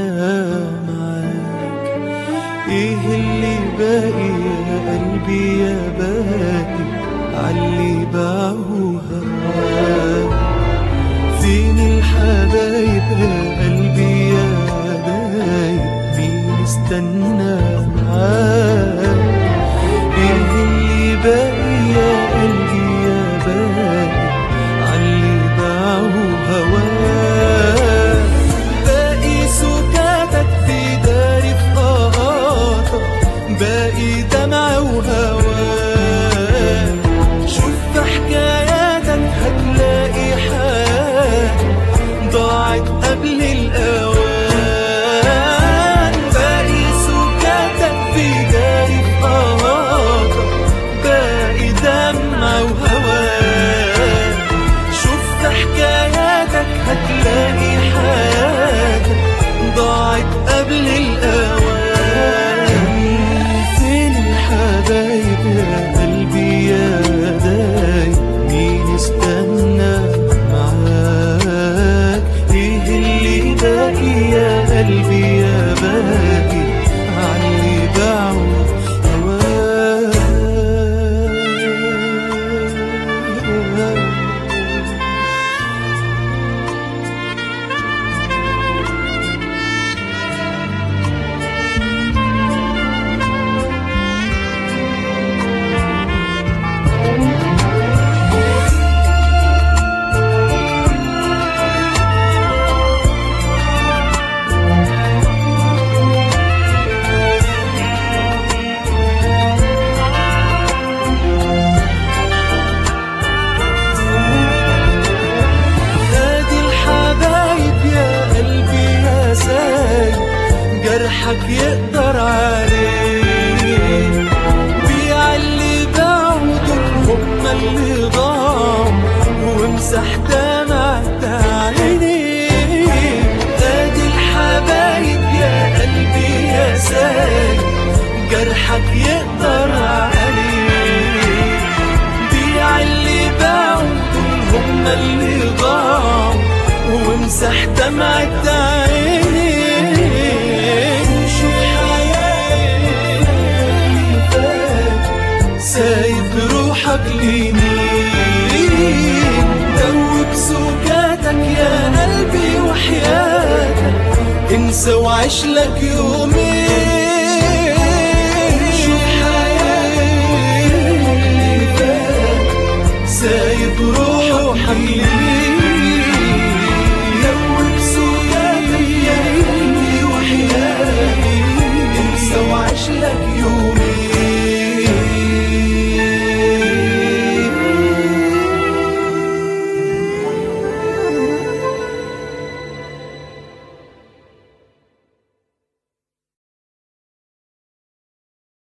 معاك ايه اللي باقي يا قلبي يا باقي عاللي باعوا هواك فين الحبايب يا قلبي يا دايب مين استنى معاك ايه اللي باقي يا قلبي يا باقي عاللي باعوا هواك باقي سكاتك في داري في قاطع باقي دمع وهواك شوف في حكاياتك هتلاقي حاجة ضاعت قبل الأوان باقي سكاتك في داري في قاطع باقي دمع وهواك شوف في حكاياتك هتلاقي حاجة ضاعت قبل الأوان فين الحبايب يا قلبي يا دايب مين استنى معاك ايه اللي باقي يا قلبي يا باقي علي باعوا هواك نادي الحبايب يا قلبي يا سايب جرحك يقدر عليه بيع اللي بعودك هم اللي ضاعوا وامسح دمعة عينيك نادي الحبايب يا قلبي يا سايب جرحك يقدر عليه بيع اللي باعوا دول هم اللي ضاعوا وامسح دمعة عينيك وشوف حياتك سايب روحك لمين دوب سكاتك يا قلبي وحياتك انسى وعيش لك يومين شوف حياتك سايب روحك